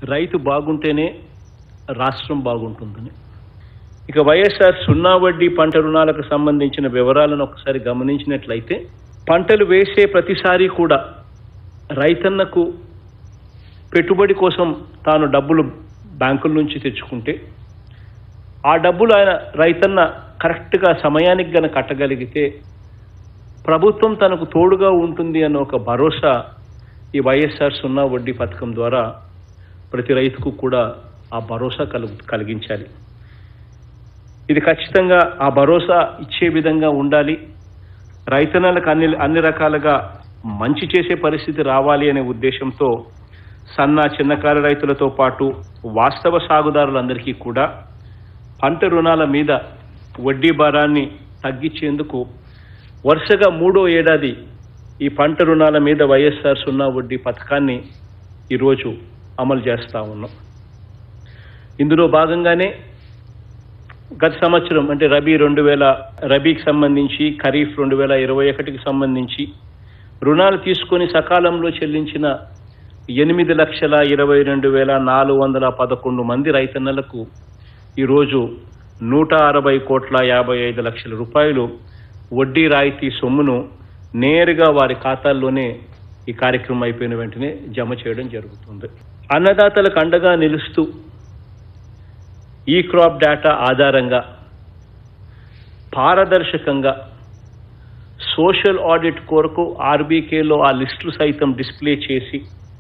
రైతు బాగుంటేనే రాష్ట్రం బాగుంటుందని ఇక వైఎస్ఆర్ సున్నా వడ్డీ పంట రుణాలకు సంబంధించిన వివరాలను ఒకసారి గమనించినట్లయితే పంటలు వేసే ప్రతిసారి కూడా రైతన్నకు పెట్టుబడి కోసం తాను డబ్బులు బ్యాంకుల నుంచి తెచ్చుకుంటే ఆ డబ్బులు ఆయన రైతన్న కరెక్ట్గా సమయానికి గన కట్టగలిగితే ప్రభుత్వం తనకు తోడుగా ఉంటుంది అన్న ఒక భరోసా ఈ వైఎస్ఆర్ సున్నా వడ్డీ పథకం ద్వారా ప్రతి రైతుకు కూడా ఆ భరోసా కలుగు కలిగించాలి ఇది ఖచ్చితంగా ఆ భరోసా ఇచ్చే విధంగా ఉండాలి రైతన్నలకు అన్ని అన్ని రకాలుగా మంచి చేసే పరిస్థితి రావాలి అనే ఉద్దేశంతో సన్న చిన్నకారు రైతులతో పాటు వాస్తవ సాగుదారులందరికీ కూడా పంట రుణాల మీద వడ్డీ భారాన్ని తగ్గించేందుకు వరుసగా మూడో ఏడాది ఈ పంట రుణాల మీద వైఎస్ఆర్ సున్నా వడ్డీ పథకాన్ని ఈరోజు అమలు చేస్తా ఉన్నాం ఇందులో భాగంగానే గత సంవత్సరం అంటే రబీ రెండు వేల రబీకి సంబంధించి ఖరీఫ్ రెండు వేల ఇరవై ఒకటికి సంబంధించి రుణాలు తీసుకొని సకాలంలో చెల్లించిన ఎనిమిది లక్షల ఇరవై రెండు వేల నాలుగు వందల పదకొండు మంది రైతన్నలకు ఈరోజు నూట అరవై కోట్ల యాభై ఐదు లక్షల రూపాయలు వడ్డీ రాయితీ సొమ్మును నేరుగా వారి ఖాతాల్లోనే ఈ కార్యక్రమం అయిపోయిన వెంటనే జమ చేయడం జరుగుతుంది అన్నదాతలకు అండగా నిలుస్తూ ఈ క్రాప్ డేటా ఆధారంగా పారదర్శకంగా సోషల్ ఆడిట్ కొరకు ఆర్బీకేలో ఆ లిస్టులు సైతం డిస్ప్లే చేసి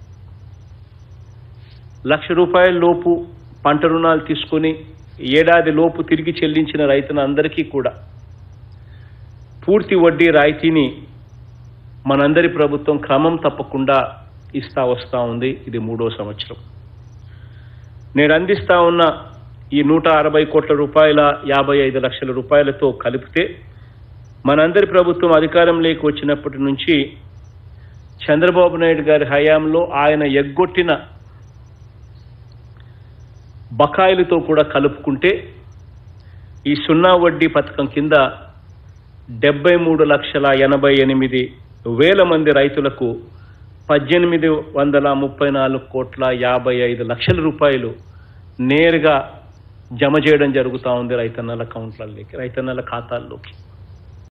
లక్ష రూపాయల లోపు పంట రుణాలు తీసుకొని ఏడాది లోపు తిరిగి చెల్లించిన రైతులందరికీ కూడా పూర్తి వడ్డీ రాయితీని మనందరి ప్రభుత్వం క్రమం తప్పకుండా ఇస్తా వస్తూ ఉంది ఇది మూడో సంవత్సరం నేను అందిస్తా ఉన్న ఈ నూట అరవై కోట్ల రూపాయల యాభై ఐదు లక్షల రూపాయలతో కలిపితే మనందరి ప్రభుత్వం అధికారంలోకి వచ్చినప్పటి నుంచి చంద్రబాబు నాయుడు గారి హయాంలో ఆయన ఎగ్గొట్టిన బకాయిలతో కూడా కలుపుకుంటే ఈ సున్నా వడ్డీ పథకం కింద డెబ్బై మూడు లక్షల ఎనభై ఎనిమిది వేల మంది రైతులకు పద్దెనిమిది వందల ముప్పై నాలుగు కోట్ల యాభై ఐదు లక్షల రూపాయలు నేరుగా జమ చేయడం జరుగుతూ ఉంది రైతన్నల అకౌంట్లలోకి రైతన్నల ఖాతాల్లోకి